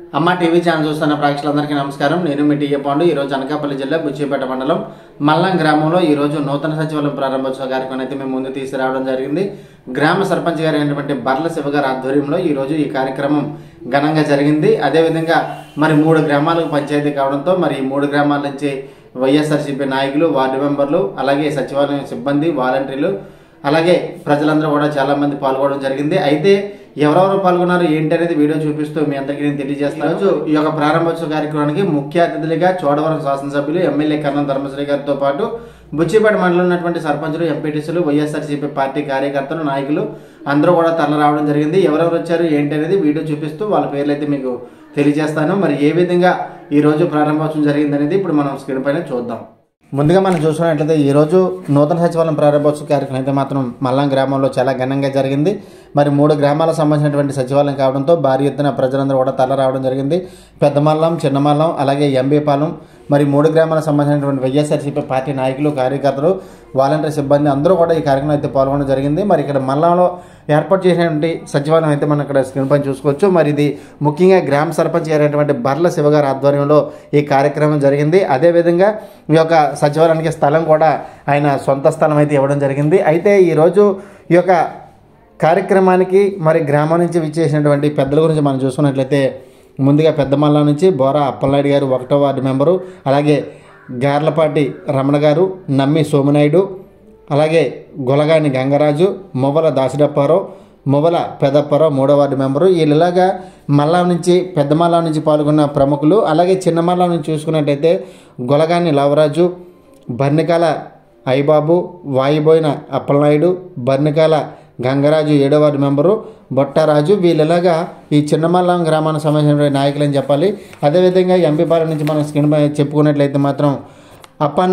అమ్మ TV channel చూస్తున్న ప్రేక్షకులందరికీ నమస్కారం నేను మీ టీఏ పాండు ఈరోజు అనకాపల్లి జిల్లా బుచ్చిపేట మండలం మల్లం గ్రామంలో ఈ రోజు నూతన సచివాలయం ప్రారంభోత్సవ కార్యక్రమం అయితే మేము ముందు తీసుకురావడం జరిగింది గ్రామ సర్పంచ్ గారు అయినటువంటి బర్ల శివ గారి ఆధ్వర్యంలో ఈ రోజు ఈ కార్యక్రమం ఘనంగా జరిగింది అదేవిధంగా మరి మూడు గ్రామాలకు పంచాయతీ కావడంతో మరి ఈ మూడు గ్రామాల నుంచి వైఎస్ఆర్సీపీ నాయకులు వార్డు మెంబర్లు అలాగే సచివాలయం సిబ్బంది వాలంటీర్లు అలాగే ప్రజలందరూ కూడా చాలా మంది పాల్గొనడం జరిగింది అయితే ఎవరెవరు పాల్గొన్నారు ఏంటి అనేది వీడియో చూపిస్తూ మీ అందరికీ నేను తెలియజేస్తాను రోజు ఈ యొక్క ప్రారంభోత్సవ కార్యక్రమానికి ముఖ్య అతిథులుగా చోడవరం శాసనసభ్యులు ఎమ్మెల్యే కర్ణం ధర్మశ్రీ గారితో పాటు బుచ్చిపేట మండలంలో ఉన్నటువంటి సర్పంచులు ఎంపీటీసీలు వైఎస్ఆర్సీపీ పార్టీ కార్యకర్తలు నాయకులు అందరూ కూడా తరలి రావడం జరిగింది ఎవరెవరు వచ్చారు ఏంటి అనేది వీడియో చూపిస్తూ వాళ్ళ పేర్లు అయితే మీకు తెలియజేస్తాను మరి ఏ విధంగా ఈ రోజు ప్రారంభోత్సవం జరిగింది అనేది ఇప్పుడు మనం స్క్రీన్ పైన చూద్దాం ముందుగా మనం చూసుకున్నట్లయితే ఈ రోజు నూతన సచివాలయం ప్రారంభోత్సవ కార్యక్రమం అయితే మాత్రం మల్లం గ్రామంలో చాలా ఘనంగా జరిగింది మరి మూడు గ్రామాలకు సంబంధించినటువంటి సచివాలయం కావడంతో భారీ ఎత్తున ప్రజలందరూ కూడా తరలి రావడం జరిగింది పెద్దమల్లం చిన్నమల్లం అలాగే ఎంబీపాలెం మరి మూడు గ్రామాలకు సంబంధించినటువంటి వైఎస్ఆర్సీపీ పార్టీ నాయకులు కార్యకర్తలు వాలంటీర్ సిబ్బంది అందరూ కూడా ఈ కార్యక్రమం అయితే పాల్గొనడం జరిగింది మరి ఇక్కడ మల్లంలో ఏర్పాటు చేసినటువంటి సచివాలయం అయితే మనం ఇక్కడ స్క్రీన్ పైన చూసుకోవచ్చు మరి ఇది ముఖ్యంగా గ్రామ సర్పంచ్ అయినటువంటి బర్ల శివగారి ఆధ్వర్యంలో ఈ కార్యక్రమం జరిగింది అదేవిధంగా ఈ యొక్క సచివాలయానికి స్థలం కూడా ఆయన సొంత స్థలం అయితే ఇవ్వడం జరిగింది అయితే ఈరోజు ఈ యొక్క కార్యక్రమానికి మరి గ్రామం నుంచి విచ్చేసినటువంటి పెద్దల గురించి మనం చూసుకున్నట్లయితే ముందుగా పెద్దమల్ల నుంచి బోరా అప్పలనాయుడు గారు ఒకటో వార్డు మెంబరు అలాగే గార్లపాటి రమణ గారు నమ్మి సోమనాయుడు అలాగే గొలగాని గంగరాజు మొవ్వల దాసిడప్పారావు మొవ్వల పెదప్పారావు మూడో వార్డు మెంబరు వీళ్ళలాగా మల్లా నుంచి పెద్ద మల్లా నుంచి పాల్గొన్న ప్రముఖులు అలాగే చిన్న మల్లా నుంచి చూసుకున్నట్టయితే గొలగాని లవరాజు బర్నికాల ఐబాబు వాయిబోయిన అప్పలనాయుడు బర్నికాల గంగరాజు ఏడో వార్డు మెంబరు బొట్టారాజు వీళ్ళలాగా ఈ చిన్నమల్లం గ్రామానికి సంబంధించిన నాయకులు అని చెప్పాలి అదేవిధంగా ఎంపీపాలెం నుంచి మనం స్క్రీన్ పై చెప్పుకున్నట్లయితే మాత్రం అప్పన్న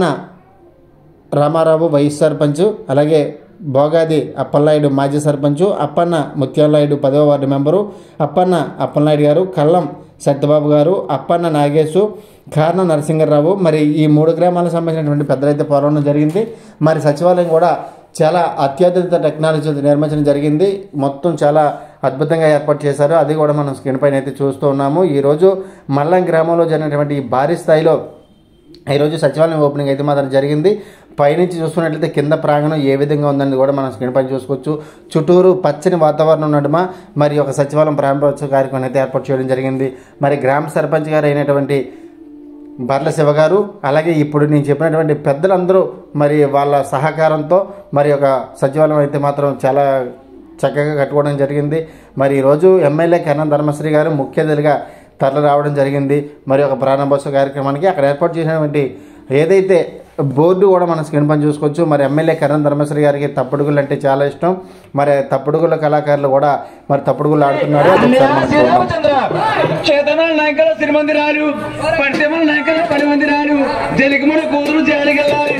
రామారావు వైస్ సర్పంచ్ అలాగే భోగాది అప్పలనాయుడు మాజీ సర్పంచ్ అప్పన్న ముత్యాలనాయుడు పదవ వార్డు మెంబరు అప్పన్న అప్పలనాయుడు గారు కల్లం సత్యబాబు గారు అప్పన్న నాగేశు కారణ నరసింహరావు మరి ఈ మూడు గ్రామాలకు సంబంధించినటువంటి పెద్దలైతే పాల్గొనడం జరిగింది మరి సచివాలయం కూడా చాలా అత్యాధునిక టెక్నాలజీతో నిర్మించడం జరిగింది మొత్తం చాలా అద్భుతంగా ఏర్పాటు చేశారు అది కూడా మనం స్క్రీన్ పైన అయితే చూస్తూ ఉన్నాము ఈరోజు మల్లం గ్రామంలో జరిగినటువంటి ఈ భారీ స్థాయిలో ఈరోజు సచివాలయం ఓపెనింగ్ అయితే మాత్రం జరిగింది పైనుంచి చూసుకున్నట్లయితే కింద ప్రాంగణం ఏ విధంగా ఉందని కూడా మనం స్క్రీన్ పైన చూసుకోవచ్చు చుట్టూరు పచ్చని వాతావరణం నడుమ మరి ఒక సచివాలయం ప్రారంభోత్సవ కార్యక్రమం అయితే ఏర్పాటు చేయడం జరిగింది మరి గ్రామ సర్పంచ్ గారు అయినటువంటి బర్ల శివ గారు అలాగే ఇప్పుడు నేను చెప్పినటువంటి పెద్దలందరూ మరి వాళ్ళ సహకారంతో మరి ఒక సచివాలయం అయితే మాత్రం చాలా చక్కగా కట్టుకోవడం జరిగింది మరి ఈరోజు ఎమ్మెల్యే కరణం ధర్మశ్రీ గారు ముఖ్య అతిథిగా తరలి రావడం జరిగింది మరి ఒక ప్రారంభోత్సవ కార్యక్రమానికి అక్కడ ఏర్పాటు చేసినటువంటి ఏదైతే బోర్డు కూడా మనం స్క్రీన్ పని చూసుకోవచ్చు మరి ఎమ్మెల్యే కరణ్ ధర్మశ్రీ గారికి తప్పుడుగులు అంటే చాలా ఇష్టం మరి తప్పుడుగుల కళాకారులు కూడా మరి తప్పుడుగులు ఆడుతున్నారు అది ఒకసారి మనం చూద్దాం. రామచంద్ర చేతన నాయకుల సిరిమందిరాలు పడితేమల నాయకుల పని మందిరాలు జలికమణ కూతురు జాలిగల్లాలి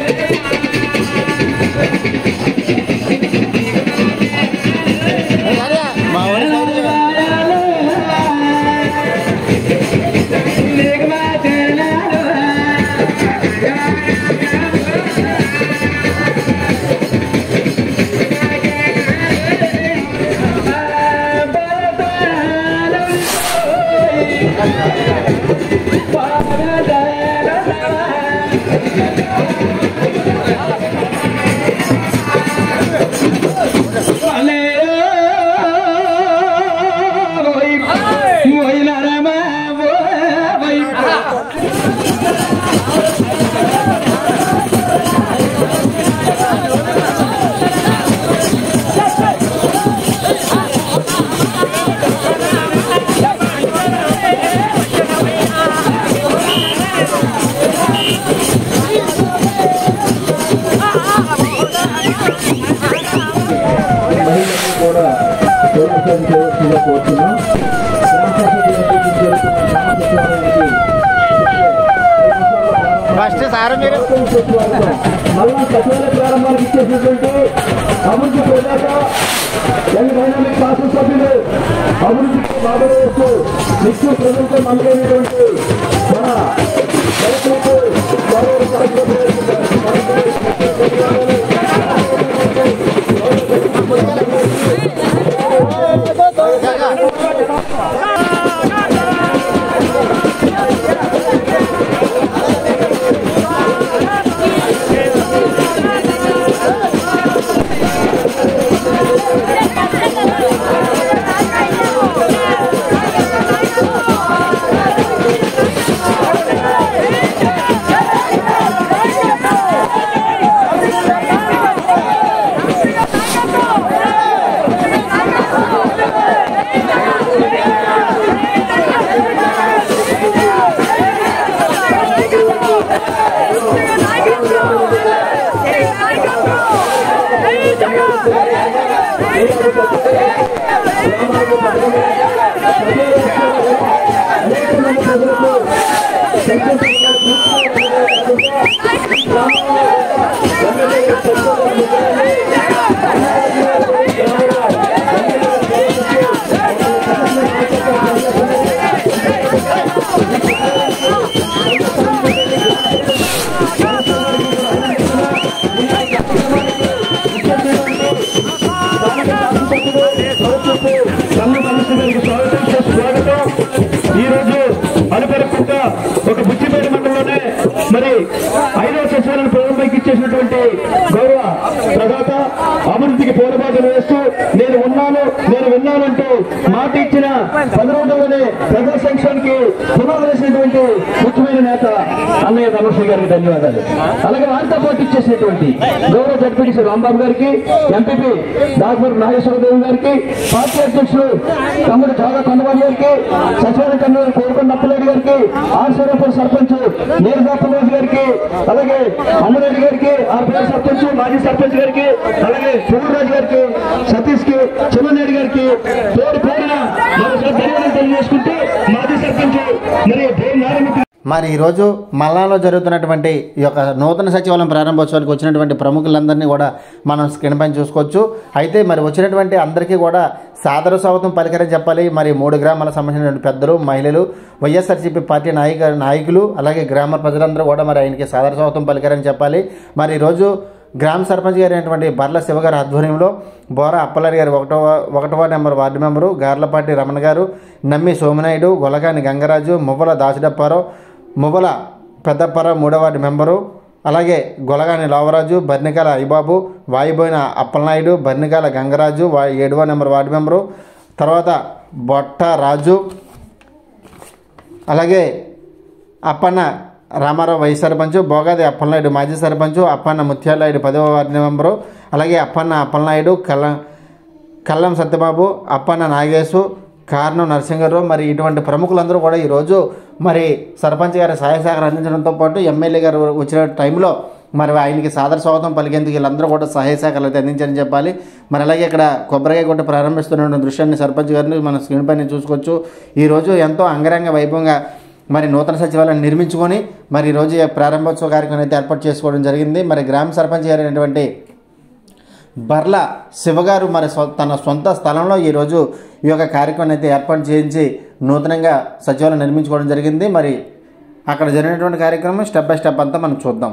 మహిళలను కూడా తొలగించడం చేయవలసిందిగా కోరుతున్నాం ఫస్ట్ సార్ మీరు మళ్ళా సచివాలయ ప్రారంభానికి ఇచ్చేసినటువంటి అభివృద్ధి ప్రదాత యంగ్ డైనామిక్ శాసనసభ్యులు అభివృద్ధికి బాధపడుతూ నిత్య ప్రజలతో మళ్ళైనటువంటి మన రైతులకు గౌరవ కార్యక్రమాలు సంక్షేమానికి పునాది వేసినటువంటి ముఖ్యమైన నేత అన్నయ్య ధనుష్ గారికి ధన్యవాదాలు అలాగే వారితో పోటీ చేసినటువంటి గౌరవ జడ్పీటీసీ రాంబాబు గారికి ఎంపీపీ డాక్టర్ నాగేశ్వరదేవి గారికి పార్టీ అధ్యక్షులు తమ్ముడు చాలా కొండబాబు గారికి సచివాలయ కన్వీనర్ కోరుకొండ అప్పలరెడ్డి గారికి ఆర్సీరపూర్ సర్పంచ్ నీరజాపల్లి గారికి అలాగే అమ్మరెడ్డి గారికి ఆర్పీఆర్ సర్పంచ్ మాజీ సర్పంచ్ గారికి అలాగే రాజు గారికి సతీష్ కి చిన్నరెడ్డి గారికి పేరు పేరున మరొకసారి ధన్యవాదాలు తెలియజేసుకుంటూ మాజీ సర్పంచ్ మరి పేరు నారాయణ మరి ఈరోజు మల్లాలో జరుగుతున్నటువంటి ఈ యొక్క నూతన సచివాలయం ప్రారంభోత్సవానికి వచ్చినటువంటి ప్రముఖులందరినీ కూడా మనం స్క్రీన్ పైన చూసుకోవచ్చు అయితే మరి వచ్చినటువంటి అందరికీ కూడా సాదర స్వాగతం పలికరని చెప్పాలి మరి మూడు గ్రామాలకు సంబంధించినటువంటి పెద్దలు మహిళలు వైఎస్ఆర్సీపీ పార్టీ నాయక నాయకులు అలాగే గ్రామ ప్రజలందరూ కూడా మరి ఆయనకి సాదర స్వాగతం పలికారని చెప్పాలి మరి ఈరోజు గ్రామ సర్పంచ్ గారు అయినటువంటి బర్ల శివ గారి ఆధ్వర్యంలో బోరా అప్పలారి గారు ఒకటవ ఒకటవ number ward member Garlapati Ramana గారు నమ్మి సోమనాయుడు గొలగాని గంగరాజు మువ్వల దాసిడప్పారావు మువ్వల పెద్దప్పార మూడవ వార్డు మెంబరు అలాగే గొలగాని లావరాజు బర్నికాల అయ్యబాబు వాయిబోయిన అప్పలనాయుడు బర్నికాల గంగరాజు వా ఏడవ నెంబర్ వార్డు మెంబరు తర్వాత బొట్ట రాజు అలాగే అప్పన్న రామారావు వైస్ సర్పంచ్ బోగాది అప్పలనాయుడు మాజీ సర్పంచ్ అప్పన్న ముత్యాలనాయుడు పదవ వార్డు మెంబరు అలాగే అప్పన్న అప్పలనాయుడు కల్ల కల్లం సత్యబాబు అప్పన్న నాగేశు కారణం నరసింగారావు మరి ఇటువంటి ప్రముఖులందరూ కూడా ఈరోజు మరి సర్పంచ్ గారి సహాయ సహకారం అందించడంతో పాటు ఎమ్మెల్యే గారు వచ్చిన టైంలో మరి ఆయనకి సాదర స్వాగతం పలికేందుకు వీళ్ళందరూ కూడా సహాయ సహకారాలు అయితే అందించారని చెప్పాలి మరి అలాగే ఇక్కడ కొబ్బరికాయ కొట్టి ప్రారంభిస్తున్న దృశ్యాన్ని సర్పంచ్ గారిని మన స్క్రీన్ పైన చూసుకోవచ్చు ఈరోజు ఎంతో అంగరంగ వైభవంగా మరి నూతన సచివాలయం నిర్మించుకొని మరి ఈరోజు ఈ ప్రారంభోత్సవ కార్యక్రమం అయితే ఏర్పాటు చేసుకోవడం జరిగింది మరి గ్రామ సర్పంచ్ గారు అయినటువంటి బర్ల శివగారు మరి స్వ- తన సొంత స్థలంలో ఈరోజు ఈ యొక్క కార్యక్రమం అయితే ఏర్పాటు చేయించి నూతనంగా సచివాలయం నిర్మించుకోవడం జరిగింది మరి అక్కడ జరిగినటువంటి కార్యక్రమం స్టెప్ బై స్టెప్ అంతా మనం చూద్దాం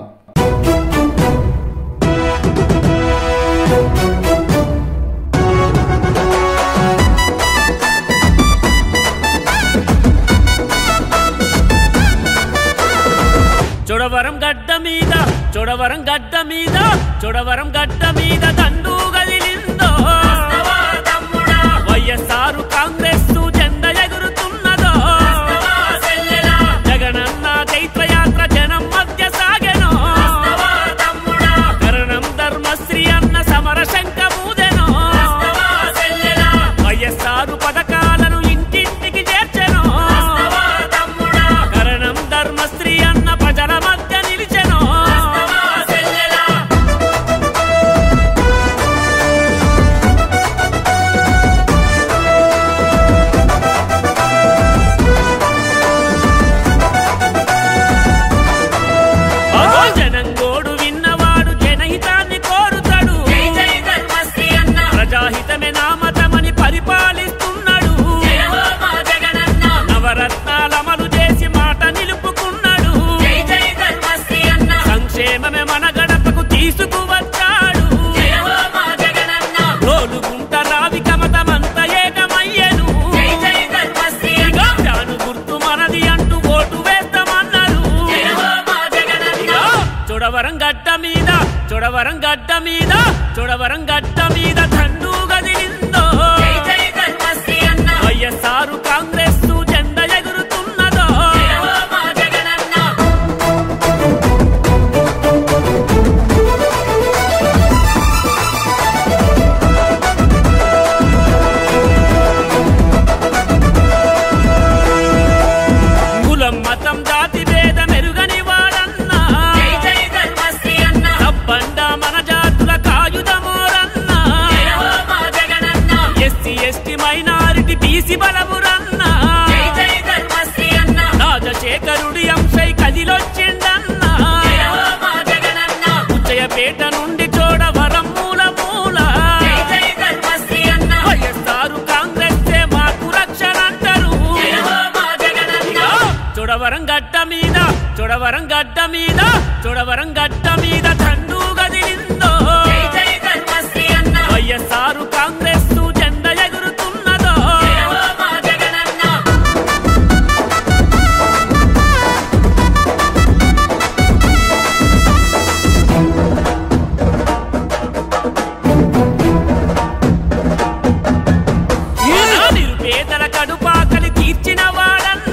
చొడవరం గడ్డ మీద చొడవరం గడ్డ మీద చొడవరం గడ్డ మీద దండు గదిలిందో వైఎస్ఆర్ కాంగ్రెస్ జెండ ఎగురుతున్నదో జగనన్న చైత్రయాత్ర జనం మధ్య సాగెను కరణం ధర్మశ్రీ అన్న సమర శంఖ మూదెను వైఎస్ఆర్ పథకాలను ఇంటింటికి చేర్చెను కరణం ధర్మశ్రీ అన్న ప్రజల మధ్య నిలిచెను అగో జనంగోడు విన్నవాడు జనహితాన్ని కోరుతాడు ప్రజాహితమే నామతమని పరిపాలిస్తున్నాడు నవరత్నాల అమలు చేసి మాట నిలుపుకున్నాడు సంక్షేమమే మన గడపకు తీసుకువచ్చాడు రోలుగుంట రావి కమతమంత ఏకమయ్యను ఇదిగో ఫ్యాను గుర్తు మనది అంటూ ఓటు వేస్తామన్నారు ఇదిగో చొడవరం గడ్డ మీద చొడవరం గడ్డ మీద చొడవరం గడ్డ మీద దండు గదిలిందో వైఎస్ఆర్ కాంగ్రెస్ జెండ ఎగురుతున్నదో కులం మతం జాతి భేద మెరుగని వాడన్నా తప్పండ మన జాతుల కాయుధమోరన్నా ఎస్సీ ఎస్టీ మైనారిటీ బీసీ బలమురన్నా రాజశేఖరుడి అంశై కదిలొచ్చిండన్నా ఉచ్చయపేట నుండి చోడవరం మూల మూల వైఎస్ఆర్ కాంగ్రెస్ మాకు రక్షణ అంటారు ఇదిగో చొడవరం గడ్డ మీద చొడవరం గడ్డ మీద చొడవరం గడ్డ మీద దండు గదిలిందో వైఎస్ఆర్ కాంగ్రెస్ జెండ ఎగురుతున్నదో మన నిరుపేదల కడుపాకలి తీర్చిన వాడన్నా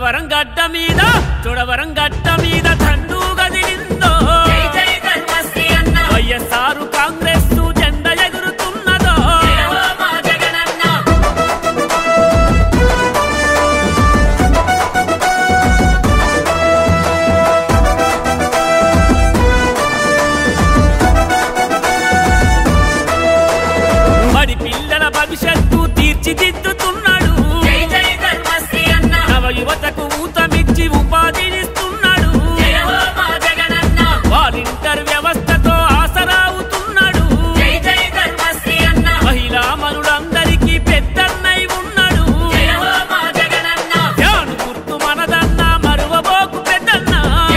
చూడవరం గడ్డ మీద చూడవరం గడ్డ మీద తండు గదిలిందో వైఎస్ఆర్ కాంగ్రెస్ జెండ ఎగురుతున్నదో బడి పిల్లల భవిష్యత్తు తీర్చిదిద్దుతున్నాడు నవ యువతకు ఊతమిచ్చి ఉపాధినిస్తున్నాడు వాలంటీర్ వ్యవస్థతో ఆసరావుతున్నాడు మహిళా మనులందరికీ పెద్దన్నై ఉన్నాడు ధ్యాను గుర్తు మనదన్న మరువబోకు పెద్దన్న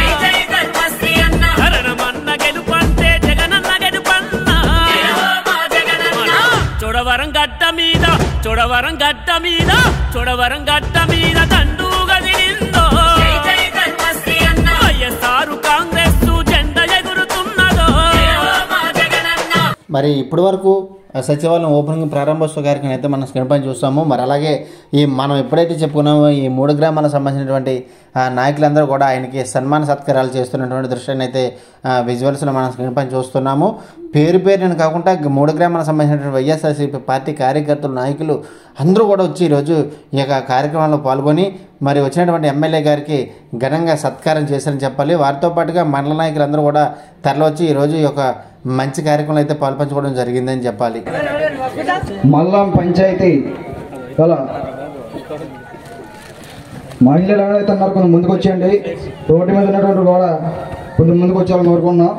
కరణమన్న గెలుపంటే జగనన్న గెలుపన్న చూడవరం గడ్డ మీద చూడవరం గడ్డ మీద చూడవరం గడ్డ మీద దండు గదిలిందో వైఎస్ఆర్ కాంగ్రెస్ జెండ ఎగురుతున్నదో మరి ఇప్పటి వరకు ఆ సచివాలయం ఓపెనింగ్ ప్రారంభోత్సవ కార్యక్రమం అయితే మనం స్క్రీన్ పైన చూస్తాము మరి అలాగే ఈ మనం ఎప్పుడైతే చెప్పుకున్నామో ఈ మూడు గ్రామాలకు సంబంధించినటువంటి ఆ, నాయకులందరూ కూడా ఆయనకి సన్మాన సత్కారాలు చేస్తున్నటువంటి దృశ్యాన్ని అయితే ఆ, విజువల్స్లో మనం స్క్రీన్ పైన చూస్తున్నాము పేరు పేరుని కాకుండా గ- మూడు గ్రామాలకు సంబంధించినటువంటి వైఎస్ఆర్సీపీ పార్టీ కార్యకర్తలు నాయకులు అందరూ కూడా వచ్చి ఈరోజు ఈ యొక్క కార్యక్రమంలో పాల్గొని మరి వచ్చినటువంటి ఎమ్మెల్యే గారికి ఘనంగా సత్కారం చేశారని చెప్పాలి వారితో పాటుగా మండల నాయకులందరూ కూడా తరలివచ్చి ఈరోజు ఈ యొక్క మంచి కార్యక్రమంలో అయితే పాల్పంచుకోవడం జరిగిందని చెప్పాలి మల్లాం పంచాయతీ గల మహిళలు ఎవరైతే ఉన్నారో కొంచెం ముందుకు వచ్చేయండి రోడ్డు మీద ఉన్నటువంటి కూడా కొంచెం ముందుకు వచ్చేయాలని కోరుకున్నాం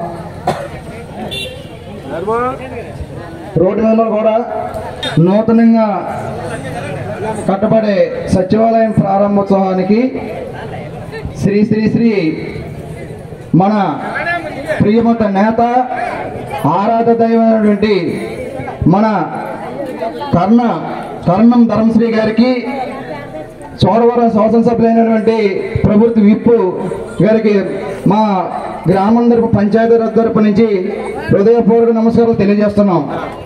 రోడ్డు మీద ఉన్నవారు కూడా నూతనంగా కట్టబడే సచివాలయం ప్రారంభోత్సవానికి శ్రీ శ్రీ శ్రీ మన ప్రియమత నేత ఆరాధ దైవమైనటువంటి మన కర్ణ కర్ణం ధర్మశ్రీ గారికి చోడవరం శాసనసభ్యులైనటువంటి ప్రభుత్వ విప్పు గారికి మా గ్రామం తరపు పంచాయతీ తరపు నుంచి హృదయపూర్వక నమస్కారాలు తెలియజేస్తున్నాం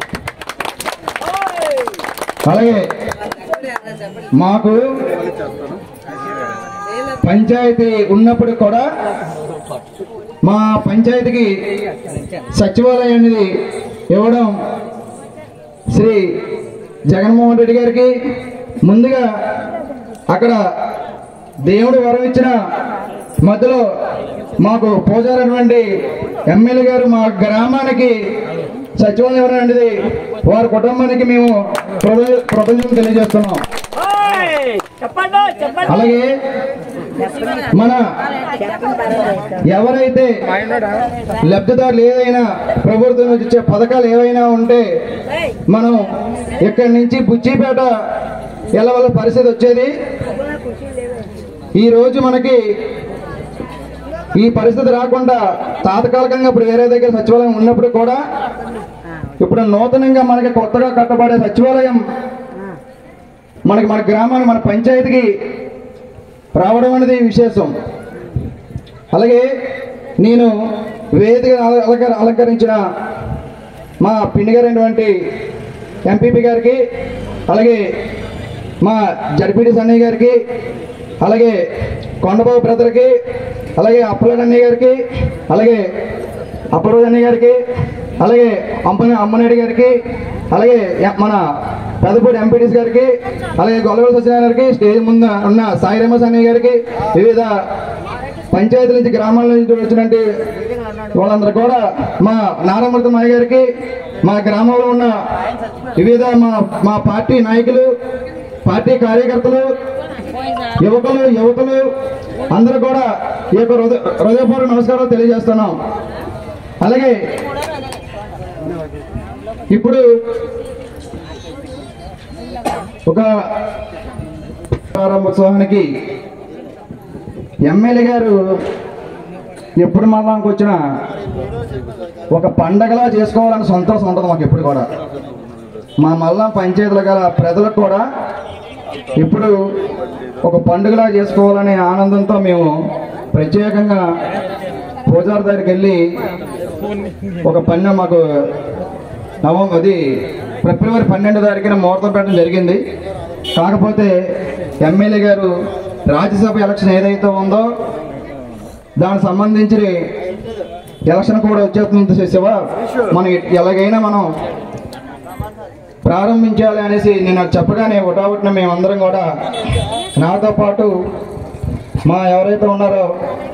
అలాగే మాకు పంచాయతీ ఉన్నప్పుడు కూడా మా పంచాయతీకి సచివాలయం అనేది ఇవ్వడం శ్రీ జగన్మోహన్ రెడ్డి గారికి ముందుగా అక్కడ దేవుడు వరం ఇచ్చిన మధ్యలో మాకు పూజారైనటువంటి ఎమ్మెల్యే గారు మా గ్రామానికి సచివాలయం అనేది వారి కుటుంబానికి మేము కృతజ్ఞ- కృతజ్ఞతలు తెలియజేస్తున్నాం అలాగే మన ఎవరైతే లబ్ధిదారులు ఏదైనా ప్రభుత్వం నుంచి ఇచ్చే పథకాలు ఏవైనా ఉంటే మనం ఇక్కడి నుంచి బుచ్చిపేట వెళ్ళవల పరిస్థితి వచ్చేది ఈ రోజు మనకి ఈ పరిస్థితి రాకుండా తాత్కాలికంగా ఇప్పుడు వేరే దగ్గర సచివాలయం ఉన్నప్పుడు కూడా ఇప్పుడు నూతనంగా మనకి కొత్తగా కట్టబడే సచివాలయం మనకి మన గ్రామానికి మన పంచాయతీకి రావడం అనేది విశేషం అలాగే నేను వేదిక అలంకర అలంకరించిన మా పిండి గారైనటువంటి ఎంపీపీ గారికి అలాగే మా జడ్పీటీ అన్నయ్య గారికి అలాగే కొండబాబు బ్రదర్కి అలాగే అప్పలడ్ అన్నయ్య గారికి అలాగే అప్పలరాజు అన్నయ్య గారికి అలాగే అంపన అమ్మనాయుడు గారికి అలాగే ఎ- మన పెదపూడి ఎంపీటీస్ గారికి అలాగే గొల్లగొల సత్యనారాయణ గారికి స్టేజ్ ముందు ఉన్న సాయి రమేష్ అన్నయ్య గారికి వివిధ పంచాయతీల నుంచి గ్రామాల నుంచి వచ్చినటువంటి వాళ్ళందరూ కూడా మా నారామృతమయ్య గారికి మా గ్రామంలో ఉన్న వివిధ మా మా పార్టీ నాయకులు పార్టీ కార్యకర్తలు యువకులు యువకులు అందరూ కూడా ఈ యొక్క హృదయ హృదయపూర్వక నమస్కారాలు తెలియజేస్తున్నాం అలాగే ఇప్పుడు ఒక ప్రారంభోత్సవానికి ఎమ్మెల్యే గారు ఎప్పుడు మళ్ళాకి వచ్చినా ఒక పండగలా చేసుకోవాలని సంతోషం ఉంటుంది మాకు ఎప్పుడు కూడా మా మల్లం పంచాయతీలు గల ప్రజలకు కూడా ఇప్పుడు ఒక పండుగలా చేసుకోవాలనే ఆనందంతో మేము ప్రత్యేకంగా పూజారి దగ్గరికి వెళ్ళి ఒక పన్ను మాకు నవం అది ఫిబ్రవరి పన్నెండు తారీఖున ముహూర్తం పెట్టడం జరిగింది కాకపోతే ఎమ్మెల్యే గారు రాజ్యసభ ఎలక్షన్ ఏదైతే ఉందో దానికి సంబంధించి ఎలక్షన్ కూడా వచ్చేస్తుంది శివ మనం ఎలాగైనా మనం ప్రారంభించాలి అనేసి నేను అది చెప్పగానే ఒకటొకటిన మేమందరం కూడా నాతో పాటు మా ఎవరైతే ఉన్నారో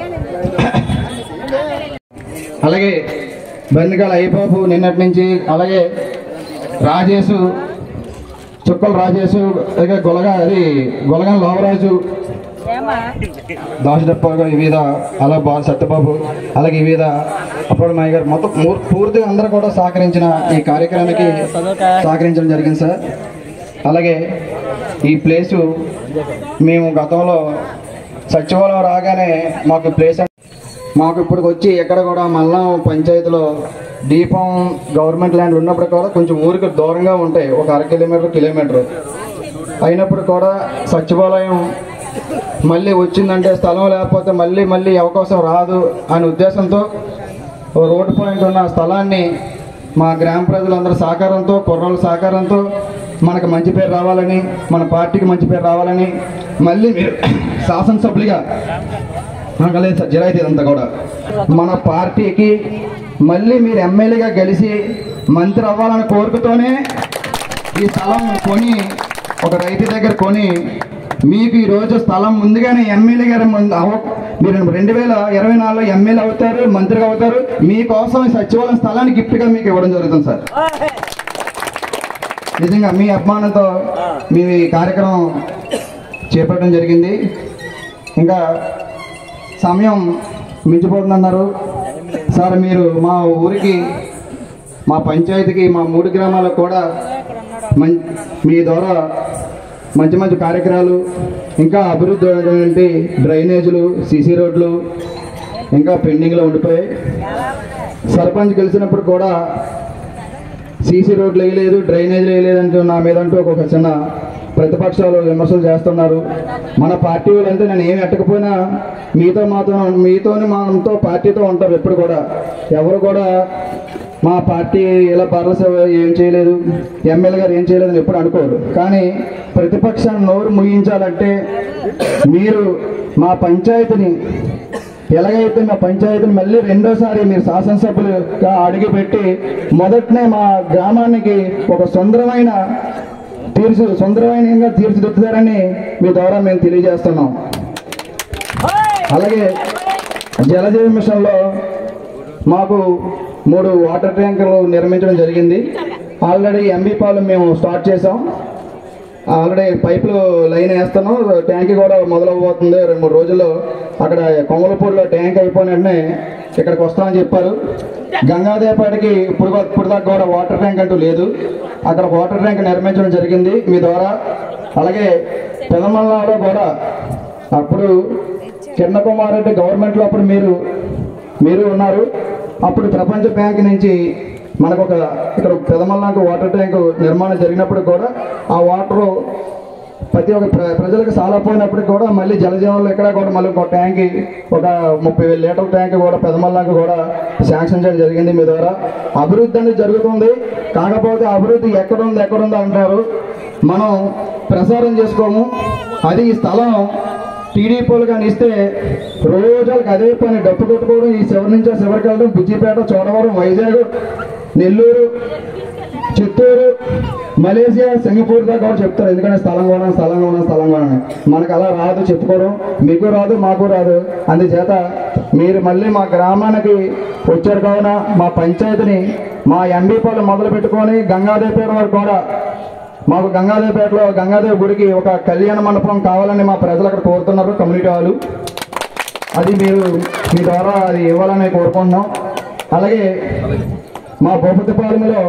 అలాగే బెండకాల అయ్యబాబు నిన్నటి నుంచి అలాగే రాజేషు చుక్కల రాజేషు అలాగే గొలగా అది గొలగన లోవరాజు దాసుడప్ప వివిధ అలా బా సత్యబాబు అలాగే వివిధ అప్పుడు మా గారు మొత్తం మూ- పూర్తిగా అందరూ కూడా సహకరించిన ఈ కార్యక్రమానికి సహకరించడం జరిగింది సార్ అలాగే ఈ ప్లేసు మేము గతంలో సచివాలయం రాగానే మాకు ప్లేస్ మాకు ఇప్పుడు వచ్చి ఎక్కడ కూడా మల్లం పంచాయతీలో దీపం గవర్నమెంట్ ల్యాండ్ ఉన్నప్పుడు కూడా కొంచెం ఊరికి దూరంగా ఉంటాయి ఒక అర కిలోమీటర్ కిలోమీటర్ అయినప్పుడు కూడా సచివాలయం మళ్ళీ వచ్చిందంటే స్థలం లేకపోతే మళ్ళీ మళ్ళీ అవకాశం రాదు అనే ఉద్దేశంతో ఓ రోడ్డు పాయింట్ ఉన్న స్థలాన్ని మా గ్రామ ప్రజలందరి సహకారంతో కుర్రోళ్ళ సహకారంతో మనకు మంచి పేరు రావాలని మన పార్టీకి మంచి పేరు రావాలని మళ్ళీ మీరు శాసనసభ్యులుగా నాకు లేదు సార్ జిరాయితీ ఇదంతా కూడా మన పార్టీకి మళ్ళీ మీరు ఎమ్మెల్యేగా గెలిచి మంత్రి అవ్వాలని కోరికతోనే ఈ స్థలం కొని ఒక రైతు దగ్గర కొని మీకు ఈ రోజు స్థలం ముందుగానే ఎమ్మెల్యే గారు ముందు అవ- మీరు రెండు వేల ఇరవై నాలుగులో ఎమ్మెల్యే అవుతారు మంత్రిగా అవుతారు మీకోసం ఈ సచివాలయం స్థలాన్ని గిఫ్ట్గా మీకు ఇవ్వడం జరుగుతుంది సార్ నిజంగా మీ అభిమానంతో మీ ఈ కార్యక్రమం చేపట్టడం జరిగింది ఇంకా సమయం మించిపోతుందన్నారు సార్ మీరు మా ఊరికి మా పంచాయతీకి మా మూడు గ్రామాలకు కూడా మం మీ ద్వారా మంచి మంచి కార్యక్రమాలు ఇంకా అభివృద్ధి అయినటువంటి డ్రైనేజీలు సీసీ రోడ్లు ఇంకా పెండింగ్లో ఉండిపోయాయి సర్పంచ్ గెలిచినప్పుడు కూడా సీసీ రోడ్లు వేయలేదు డ్రైనేజీలు వేయలేదంటూ నా మీద అంటూ ఒక చిన్న ప్రతిపక్షాలు విమర్శలు చేస్తున్నారు మన పార్టీ వాళ్ళంటే నేను ఏమి ఎట్టకపోయినా మీతో మాతో మీతోని మనతో పార్టీతో ఉంటారు ఎప్పుడు కూడా ఎవరు కూడా మా పార్టీ ఇలా పర్ల సేవ ఏం చేయలేదు ఎమ్మెల్యే గారు ఏం చేయలేదని ఎప్పుడు అనుకోరు కానీ ప్రతిపక్షాన్ని నోరు ముగించాలంటే మీరు మా పంచాయతీని ఎలాగైతే మా పంచాయతీని మళ్ళీ రెండోసారి మీరు శాసనసభ్యులుగా అడుగుపెట్టి మొదటనే మా గ్రామానికి ఒక సుందరమైన తీర్చి సుందరమైన తీర్చిదిద్దుతారని మీ ద్వారా మేము తెలియజేస్తున్నాం అలాగే జలజీవ మిషన్లో మాకు మూడు వాటర్ ట్యాంకులు నిర్మించడం జరిగింది ఆల్రెడీ ఎంబీ పాలు మేము స్టార్ట్ చేసాం ఆల్రెడీ పైపులు లైన్ వేస్తాను ట్యాంక్ కూడా మొదలవబోతుంది రెండు మూడు రోజుల్లో అక్కడ కొమలపూడిలో ట్యాంక్ అయిపోయిన వెంటనే ఇక్కడికి వస్తామని చెప్పారు గంగాదేపాటికి ఇప్పుడు ఇప్పుడు దాకా కూడా వాటర్ ట్యాంక్ అంటూ లేదు అక్కడ వాటర్ ట్యాంక్ నిర్మించడం జరిగింది మీ ద్వారా అలాగే పెదమల్లాలో కూడా అప్పుడు కిరణ్ కుమార్ రెడ్డి గవర్నమెంట్లో అప్పుడు మీరు మీరు ఉన్నారు అప్పుడు ప్రపంచ బ్యాంక్ నుంచి మనకు ఒక ఇక్కడ పెదమల్లాకు వాటర్ ట్యాంక్ నిర్మాణం జరిగినప్పుడు కూడా ఆ వాటర్ ప్రతి ఒక్క ప్ర- ప్రజలకు సాలపోయినప్పుడు కూడా మళ్ళీ జలజీవనంలో ఇక్కడ కూడా మళ్ళీ ఒక ట్యాంక్ ఒక ముప్పై వేల లీటర్ల ట్యాంక్ కూడా పెదమల్లాకు కూడా శాంక్షన్ చేయడం జరిగింది మీ ద్వారా అభివృద్ధి అనేది జరుగుతుంది కాకపోతే అభివృద్ధి ఎక్కడుంది ఎక్కడుంది అంటారు మనం ప్రసారం చేసుకోము అది ఈ స్థలం టీడీపీలు కానీ ఇస్తే రోజులకు అదే పని డప్పు కొట్టుకోవడం ఈ శివరి నుంచి ఆ శివరికి వెళ్ళడం బుజ్జిపేట చోడవరం వైజాగ్ నెల్లూరు చిత్తూరు మలేసియా సింగపూర్ దాకా కూడా చెప్తారు ఎందుకంటే స్థలం కొనం స్థలం కొనం స్థలం కొనం మనకు అలా రాదు చెప్పుకోవడం మీకు రాదు మాకు రాదు అందుచేత మీరు మళ్ళీ మా గ్రామానికి వచ్చారు కావున మా పంచాయతీని మా ఎంబీపాలు మొదలు పెట్టుకొని గంగాదేవపేట వరకు కూడా మాకు గంగాదేవపేటలో గంగాదేవి గుడికి ఒక కళ్యాణ మండపం కావాలని మా ప్రజలు అక్కడ కోరుతున్నారు కమ్యూనిటీ వాళ్ళు అది మీరు మీ ద్వారా అది ఇవ్వాలని కోరుకుంటున్నాం అలాగే మా భూపతిపాలెంలో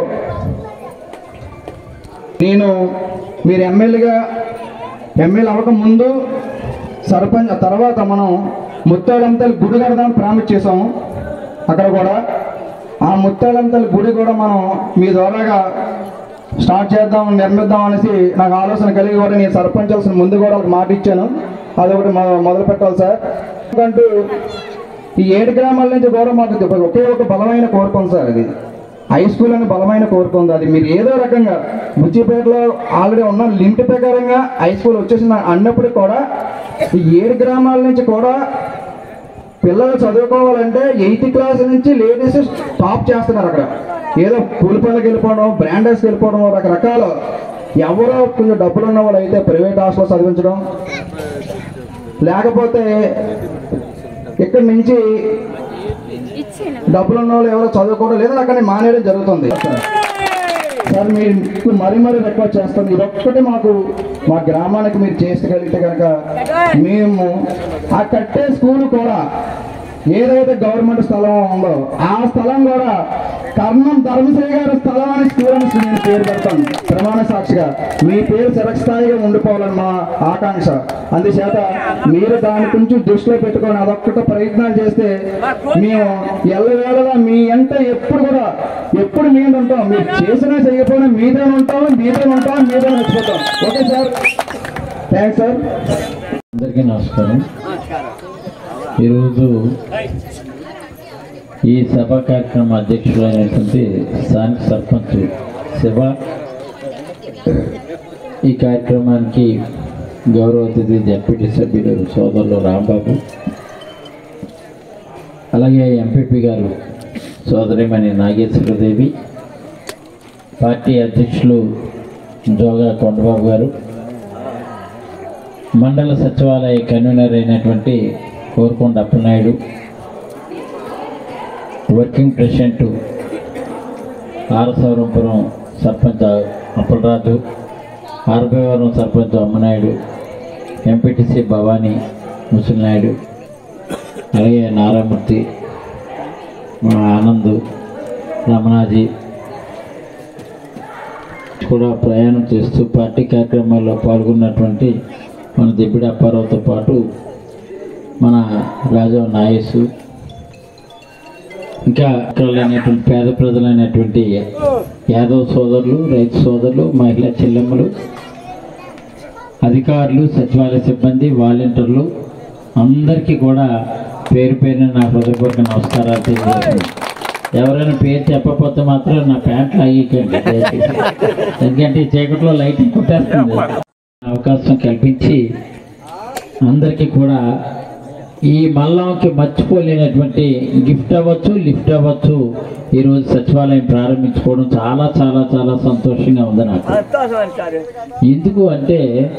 నేను మీరు ఎమ్మెల్యేగా ఎమ్మెల్యే అవ్వక ముందు సర్పంచ్ తర్వాత మనం ముత్తాలంతల్ గుడి కడదామని ప్రామిస్ చేసాము అక్కడ కూడా ఆ ముత్తాలంతల్ గుడి కూడా మనం మీ ద్వారాగా స్టార్ట్ చేద్దాం నిర్మిద్దాం అనేసి నాకు ఆలోచన కలిగి కూడా నేను సర్పంచ్ అవసరం ముందు కూడా ఒక మాట ఇచ్చాను అదొకటి మొ- మొదలు పెట్టాలి సార్ ఎందుకంటూ ఈ ఏడు గ్రామాల నుంచి కూడా మాకు ఒకే ఒక బలమైన కోరుకోం సార్ ఇది హై స్కూల్ అని బలమైన కోరిక ఉంది అది మీరు ఏదో రకంగా బుచ్చిపేటలో ఆల్రెడీ ఉన్న లిమిట్ ప్రకారంగా హై స్కూల్ వచ్చేసింది అన్నప్పుడు కూడా ఈ ఏడు గ్రామాల నుంచి కూడా పిల్లలు చదువుకోవాలంటే ఎయిత్ క్లాస్ నుంచి లేడీస్ టాప్ చేస్తున్నారు అక్కడ ఏదో కూలిపల్లికి వెళ్ళిపోవడం బ్రాండర్స్కి వెళ్ళిపోవడం రకరకాల ఎవరో కొంచెం డబ్బులు ఉన్న వాళ్ళు అయితే ప్రైవేట్ హాస్టల్లో చదివించడం లేకపోతే ఇక్కడి నుంచి డబ్బులు ఉన్న వాళ్ళు ఎవరో చదువుకోవడం లేదా అక్కడ మానేయడం జరుగుతుంది సార్ మీరు మరీ మరీ రిక్వెస్ట్ చేస్తాం ఇది ఒక్కటి మాకు మా గ్రామానికి మీరు చేసుకెళ్తే కనుక మేము ఆ కట్టే స్కూల్ కూడా ఏదైతే గవర్నమెంట్ స్థలం ఉందో ఆ స్థలం కూడా కర్ణం ధర్మశ్రీ గారి స్థలం అని స్కూల్ అని నేను పేరు పెడతాను ప్రమాణ సాక్షిగా మీ పేరు చిరస్థాయిగా ఉండిపోవాలని మా ఆకాంక్ష అందుచేత మీరు దాని కొంచెం దృష్టిలో పెట్టుకొని అదొక్కటి ప్రయత్నాలు చేస్తే మేము ఎల్లవేళగా మీ ఎంట ఎప్పుడు కూడా ఎప్పుడు మీద ఉంటాం మీరు చేసినా చేయకపోయినా మీదే ఉంటాం మీదే ఉంటాం మీదే నచ్చిపోతాం ఓకే సార్ థ్యాంక్స్ సార్ అందరికీ నమస్కారం ఈరోజు ఈ సభా కార్యక్రమ అధ్యక్షుడైనటువంటి స్థానిక సర్పంచ్ శివ ఈ కార్యక్రమానికి గౌరవ అతిథి జడ్పీటీ సభ్యులు సోదరులు రాంబాబు అలాగే ఎంపీపీ గారు సోదరిమణి నాగేశ్వరదేవి పార్టీ అధ్యక్షులు జోగా కొండబాబు గారు మండల సచివాలయ కన్వీనర్ అయినటువంటి కోరుకొండ అప్పనాయుడు వర్కింగ్ ప్రెసిడెంట్ ఆరసవరంపురం సర్పంచ్ అప్పలరాజు ఆర్బీవరం సర్పంచ్ అమ్మనాయుడు ఎంపీటీసీ భవానీ ముసలినాయుడు అలాగే నారామూర్తి మా ఆనంద్ రమణాజీ కూడా ప్రయాణం చేస్తూ పార్టీ కార్యక్రమాల్లో పాల్గొన్నటువంటి మన దిబ్బిడి అప్పారావుతో పాటు మన రాజా నాయసు ఇంకా అనేటువంటి పేద ప్రజలైనటువంటి యాదవ్ సోదరులు రైతు సోదరులు మహిళా చెల్లెమ్మలు అధికారులు సచివాలయ సిబ్బంది వాలంటీర్లు అందరికీ కూడా పేరు పేరున నా హృదయపూర్వక నమస్కారాలు తెలియజేస్తున్నాను ఎవరైనా పేరు చెప్పకపోతే మాత్రం నా ప్యాంట్ లాగేయకండి దయచేసి. ఎందుకంటే ఈ చీకట్లో లైటింగ్ కుట్టేస్తుంది అవకాశం కల్పించి అందరికీ కూడా ఈ మల్లంకి మర్చిపోలేనటువంటి గిఫ్ట్ అవ్వచ్చు లిఫ్ట్ అవ్వచ్చు ఈరోజు సచివాలయం ప్రారంభించుకోవడం చాలా చాలా చాలా సంతోషంగా ఉంది నాకు ఎందుకు అంటే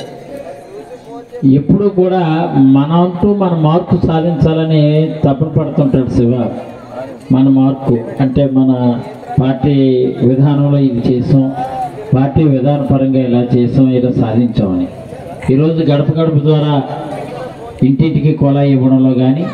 ఎప్పుడు కూడా మన అంటూ మన మార్పు సాధించాలని తపన పడుతుంటాడు శివ మన మార్పు అంటే మన పార్టీ విధానంలో ఇది చేసాం పార్టీ విధానపరంగా ఇలా చేసాం ఇలా సాధించామని ఈరోజు గడప గడప ద్వారా ఇంటింటికి కొలాయి ఇవ్వడంలో కానీ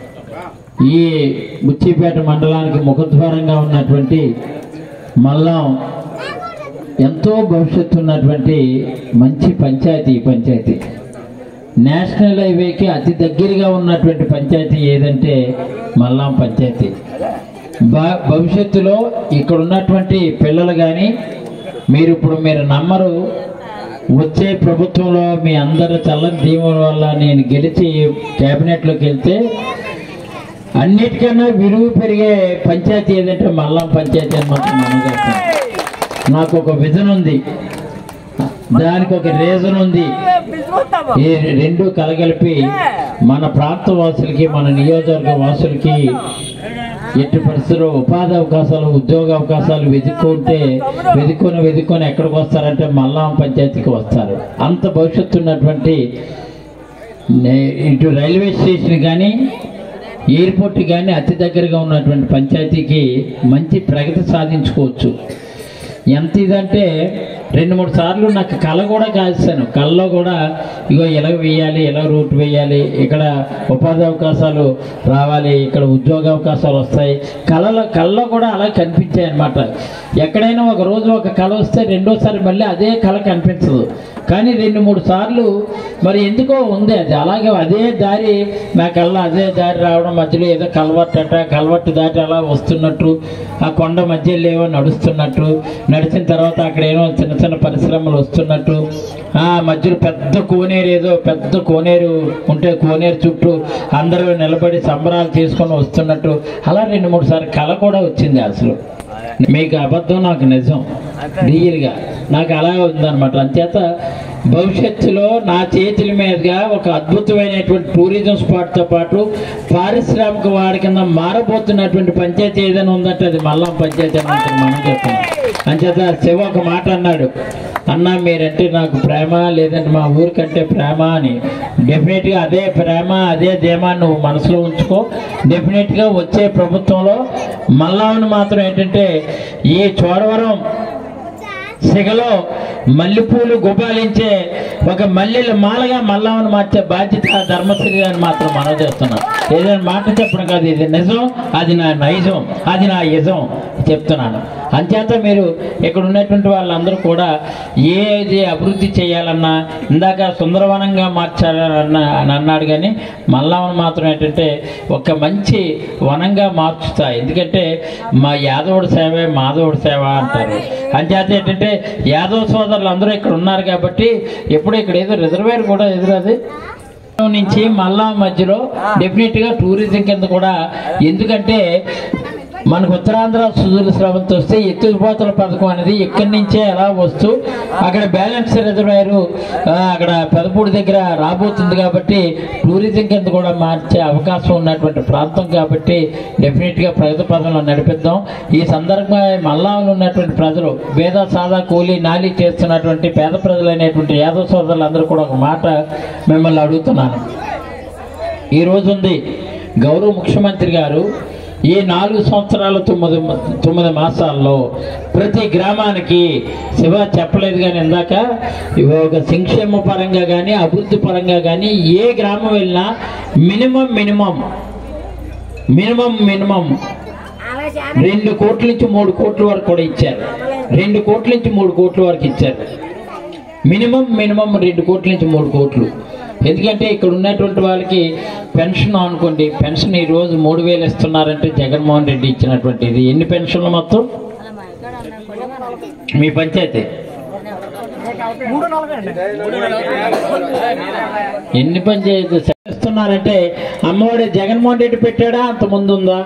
ఈ బుచ్చిపేట మండలానికి ముఖద్వారంగా ఉన్నటువంటి మల్లం ఎంతో భవిష్యత్తు ఉన్నటువంటి మంచి పంచాయతీ ఈ పంచాయతీ నేషనల్ హైవేకి అతి దగ్గరగా ఉన్నటువంటి పంచాయతీ ఏదంటే మల్లాం పంచాయతీ భ- భవిష్యత్తులో ఇక్కడ ఉన్నటువంటి పిల్లలు కానీ మీరు ఇప్పుడు మీరు నమ్మరు వచ్చే ప్రభుత్వంలో మీ అందరి చల్లని దీవెన వల్ల నేను గెలిచి క్యాబినెట్లోకి వెళ్తే అన్నిటికన్నా విలువ పెరిగే పంచాయతీ ఏదంటే మల్లాం పంచాయతీ అని మాత్రం మనం చేస్తాం నాకు ఒక విజన్ ఉంది దానికి ఒక రీజన్ ఉంది ఈ రెండు కలగలిపి మన ప్రాంత వాసులకి మన నియోజకవర్గ వాసులకి ఎట్టి పరిస్థితుల్లో ఉపాధి అవకాశాలు ఉద్యోగ అవకాశాలు వెతుక్కుంటే వెతుక్కొని వెతుక్కొని ఎక్కడికి వస్తారంటే మల్లాం పంచాయతీకి వస్తారు అంత భవిష్యత్తు ఉన్నటువంటి నే- ఇటు రైల్వే స్టేషన్ కానీ ఎయిర్పోర్ట్ కానీ అతి దగ్గరగా ఉన్నటువంటి పంచాయతీకి మంచి ప్రగతి సాధించుకోవచ్చు ఎంత ఇదంటే రెండు మూడు సార్లు నాకు కళ కూడా కాస్తాను కళ్ళలో కూడా ఇగో ఎలా వేయాలి ఎలా రూట్ వేయాలి ఇక్కడ ఉపాధి అవకాశాలు రావాలి ఇక్కడ ఉద్యోగ అవకాశాలు వస్తాయి కళలో కళ్ళలో కూడా అలా కనిపించాయి అనమాట ఎక్కడైనా ఒక రోజు ఒక కళ వస్తే రెండోసారి మళ్ళీ అదే కళ కనిపించదు కానీ రెండు మూడు సార్లు మరి ఎందుకో ఉంది అది అలాగే అదే దారి నా కళ్ళ అదే దారి రావడం మధ్యలో ఏదో కలవట్టు అట కలవట్టు దాటి అలా వస్తున్నట్టు ఆ కొండ మధ్యలో ఏవో నడుస్తున్నట్టు నడిచిన తర్వాత అక్కడ ఏమో చిన్న చిన్న పరిశ్రమలు వస్తున్నట్టు ఆ మధ్యలో పెద్ద కోనేరు ఏదో పెద్ద కోనేరు ఉంటే కోనేరు చుట్టూ అందరూ నిలబడి సంబరాలు చేసుకొని వస్తున్నట్టు అలా రెండు మూడు సార్లు కళ కూడా వచ్చింది అసలు మీకు అబద్ధం నాకు నిజం రియల్గా నాకు అలాగే ఉందన్నమాట అంచేత భవిష్యత్తులో నా చేతుల మీదుగా ఒక అద్భుతమైనటువంటి టూరిజం స్పాట్తో పాటు పారిశ్రామిక వాడి కింద మారబోతున్నటువంటి పంచాయతీ ఏదైనా ఉందంటే అది మల్లం పంచాయతీ అని మాత్రం మనం చెప్తున్నాం అంచేత శివ ఒక మాట అన్నాడు అన్న మీరంటే నాకు ప్రేమ లేదంటే మా ఊరికంటే ప్రేమ అని డెఫినెట్గా అదే ప్రేమ అదే ధీమా నువ్వు మనసులో ఉంచుకో డెఫినెట్గా వచ్చే ప్రభుత్వంలో మల్లావుని మాత్రం ఏంటంటే ఈ చోడవరం సిగలో మల్లెపూలు గుబాలించే ఒక మల్లెల మాలగా మల్లామని మార్చే బాధ్యత ధర్మశ్రీ అని మాత్రం మనం చేస్తున్నాం ఏదైనా మాట చెప్పడం కాదు ఇది నిజం అది నా నైజం అది నా యజం చెప్తున్నాను అంచేత మీరు ఇక్కడ ఉన్నటువంటి వాళ్ళందరూ కూడా ఏది అభివృద్ధి చేయాలన్నా ఇందాక సుందరవనంగా మార్చాలన్న అని అన్నాడు కానీ మల్లావనం మాత్రం ఏంటంటే ఒక మంచి వనంగా మార్చుతా ఎందుకంటే మా యాదవుడి సేవే మాధవుడి సేవ అంటారు అంచేత ఏంటంటే యాదవ సోదరులు అందరూ ఇక్కడ ఉన్నారు కాబట్టి ఎప్పుడు ఇక్కడ ఏదో రిజర్వేర్ కూడా ఎదురది నుంచి మళ్ళా మధ్యలో డెఫినెట్ గా టూరిజం కింద కూడా ఎందుకంటే మనకు ఉత్తరాంధ్ర సుదుల స్రవంతి వస్తే ఎత్తుపోతల పథకం అనేది ఇక్కడి నుంచే ఎలా వస్తూ అక్కడ బ్యాలెన్స్ రిజర్వాయర్ అక్కడ పెదపూడి దగ్గర రాబోతుంది కాబట్టి టూరిజం కింద కూడా మార్చే అవకాశం ఉన్నటువంటి ప్రాంతం కాబట్టి డెఫినెట్ గా ప్రగతి పదంలో నడిపిద్దాం ఈ సందర్భంగా మల్లాంలో ఉన్నటువంటి ప్రజలు వేద సాదా కూలీ నాలి చేస్తున్నటువంటి పేద ప్రజలైనటువంటి యాదవ సోదరులందరూ కూడా ఒక మాట మిమ్మల్ని అడుగుతున్నాను ఈ రోజు ఉంది గౌరవ ముఖ్యమంత్రి గారు ఈ నాలుగు సంవత్సరాల తొమ్మిది తొమ్మిది మాసాల్లో ప్రతి గ్రామానికి శివ చెప్పలేదు కానీ ఇందాక ఇవి ఒక సంక్షేమ పరంగా కానీ అభివృద్ధి పరంగా కానీ ఏ గ్రామం వెళ్ళినా మినిమం మినిమం మినిమం మినిమం రెండు కోట్ల నుంచి మూడు కోట్ల వరకు కూడా ఇచ్చారు రెండు కోట్ల నుంచి మూడు కోట్ల వరకు ఇచ్చారు మినిమం మినిమం రెండు కోట్ల నుంచి మూడు కోట్లు ఎందుకంటే ఇక్కడ ఉన్నటువంటి వాళ్ళకి పెన్షన్ అనుకోండి పెన్షన్ ఈ రోజు మూడు వేలు ఇస్తున్నారంటే జగన్మోహన్ రెడ్డి ఇచ్చినటువంటి ఇది ఎన్ని పెన్షన్లు మొత్తం మీ పంచాయతీ ఎన్ని పంచాయతీ ఇస్తున్నారంటే అమ్మఒడి జగన్మోహన్ రెడ్డి పెట్టాడా అంత ముందు ఉందా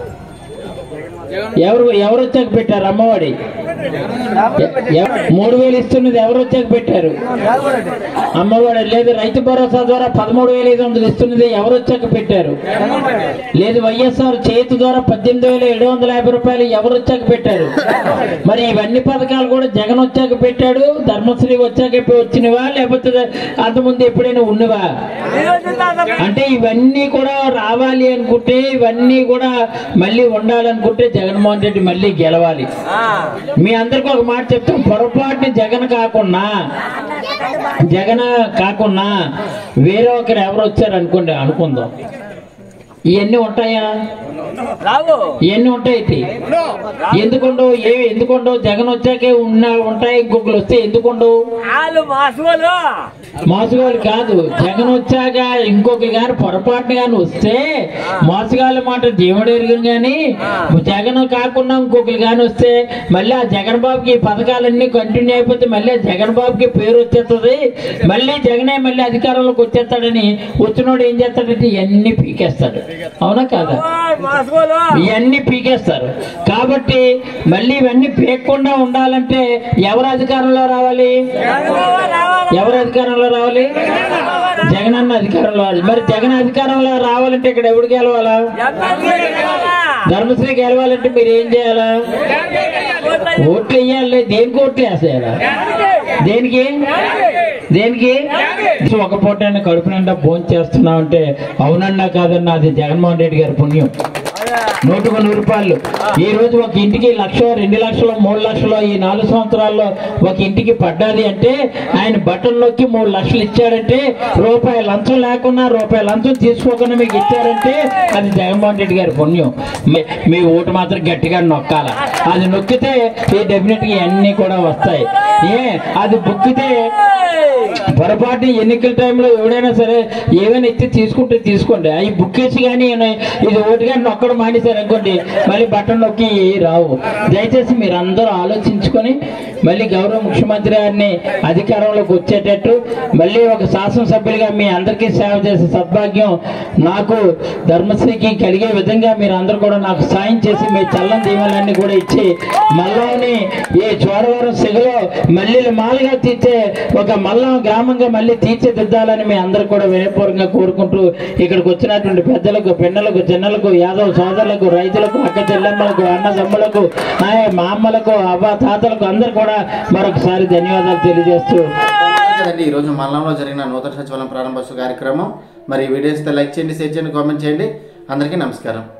ఎవరు ఎవరు వచ్చాక పెట్టారు అమ్మఒడి ఎ- ఎవ- మూడు వేలు ఇస్తున్నది ఎవరు వచ్చాక పెట్టారు అమ్మఒడి లేదు రైతు భరోసా ద్వారా పదమూడు వేల ఐదు వందలు ఇస్తున్నది ఎవరు వచ్చాక పెట్టారు లేదు వైఎస్ఆర్ చేతి ద్వారా పద్దెనిమిది వేల ఏడు వందల యాభై రూపాయలు ఎవరు వచ్చాక పెట్టారు మరి ఇవన్నీ పథకాలు కూడా జగన్ వచ్చాక పెట్టాడు ధర్మశ్రీ వచ్చాక వచ్చినవా లేకపోతే అంతకుముందు ఎప్పుడైనా ఉన్నవా అంటే ఇవన్నీ కూడా రావాలి అనుకుంటే ఇవన్నీ కూడా మళ్ళీ ఉండాలనుకుంటే జగన్మోహన్ రెడ్డి మళ్ళీ గెలవాలి మీ అందరికి ఒక మాట చెప్తాం పొరపాటుని జగన్ కాకుండా జగన్ కాకుండా వేరే ఒకరు ఎవరు వచ్చారు అనుకోండి అనుకుందాం ఇవన్నీ ఉంటాయా ఇవన్నీ ఉంటాయి ఇది. ఎందుకుండవు ఏ ఎందుకుండవు జగన్ వచ్చాకే ఉన్న ఉంటాయి ఇంకొకరు వస్తే ఎందుకుండవు మోసగాళ్ళు కాదు జగన్ వచ్చాక ఇంకొక గాని పొరపాటున గాని వస్తే మోసగాళ్ళ మాట దేవుడు ఎరుగు గాని జగన్ కాకుండా ఇంకొకరు గాని వస్తే మళ్ళీ ఆ జగన్ బాబుకి ఈ పథకాలన్నీ కంటిన్యూ అయిపోతే మళ్ళీ ఆ జగన్ బాబుకి పేరు వచ్చేస్తుంది మళ్ళీ జగనే మళ్ళీ అధికారంలోకి వచ్చేస్తాడని వచ్చినోడు ఏం చేస్తాడంటే ఇవన్నీ పీకేస్తాడు అవునా కాదా ఇవన్నీ పీకేస్తారు కాబట్టి మళ్ళీ ఇవన్నీ పీకకుండా ఉండాలంటే ఎవరు అధికారంలో రావాలి ఎవరు అధికారంలో రావాలి జగన్ అన్న అధికారంలో రావాలి మరి జగన్ అధికారంలో రావాలంటే ఇక్కడ ఎవడు గెలవాలా ధర్మశ్రీ గెలవాలంటే మీరు ఏం చేయాలా ఓట్లు వేయాలి దేనికి ఓట్లు వేసేయాలా దేనికి దేనికి సో ఒక పూట కడుపు నిండా భోజనం చేస్తున్నావు అంటే అవునన్నా కాదన్నా అది జగన్మోహన్ రెడ్డి గారి పుణ్యం నూటుకు నూరు రూపాయలు ఈ రోజు ఒక ఇంటికి లక్ష రెండు లక్షలు మూడు లక్షలు ఈ నాలుగు సంవత్సరాల్లో ఒక ఇంటికి పడ్డాది అంటే ఆయన బట్టలు నొక్కి మూడు లక్షలు ఇచ్చాడంటే రూపాయి లంచం లేకుండా రూపాయి లంచం తీసుకోకుండా మీకు ఇచ్చారంటే అది జగన్మోహన్ రెడ్డి గారి పుణ్యం మీ- మీ ఓటు మాత్రం గట్టిగా నొక్కాల అది నొక్కితే ఈ డెఫినెట్ గా అన్ని కూడా వస్తాయి ఏ అది బుక్కితే పొరపాటు ఎన్నికల టైంలో ఎవడైనా సరే ఏమైనా ఎత్తి తీసుకుంటే తీసుకోండి అవి బుక్ చేసి కానీ ఇది ఒకటి కానీ నొక్కడం మానేశారు అనుకోండి మళ్ళీ బటన్ నొక్కి రావు దయచేసి మీరు అందరూ ఆలోచించుకొని మళ్ళీ గౌరవ ముఖ్యమంత్రి గారిని అధికారంలోకి వచ్చేటట్టు మళ్ళీ ఒక శాసనసభ్యులుగా మీ అందరికీ సేవ చేసే సద్భాగ్యం నాకు ధర్మశ్రీకి కలిగే విధంగా మీరు అందరూ కూడా నాకు సాయం చేసి మీ చల్లని దీవెనలన్నీ కూడా ఇచ్చి మల్లాని ఈ చోడవరం సిగలో మళ్ళీ మాలుగా తీర్చే ఒక మల్లం గ్రామంగా మళ్ళీ తీర్చిదిద్దాలని మీ అందరూ కూడా వినయపూర్వకంగా కోరుకుంటూ ఇక్కడికి వచ్చినటువంటి పెద్దలకు పిన్నలకు చిన్నలకు యాదవ్ సోదరులకు రైతులకు అక్క చెల్లెమ్మలకు అన్నదమ్ములకు ఆయా మా అమ్మలకు అవ్వ తాతలకు అందరు కూడా మరొకసారి ధన్యవాదాలు తెలియజేస్తూ కదండి ఈరోజు మల్లంలో జరిగిన నూతన సచివాలయం ప్రారంభోత్సవ కార్యక్రమం మరి ఈ వీడియోస్ లైక్ చేయండి షేర్ చేయండి కామెంట్ చేయండి అందరికీ నమస్కారం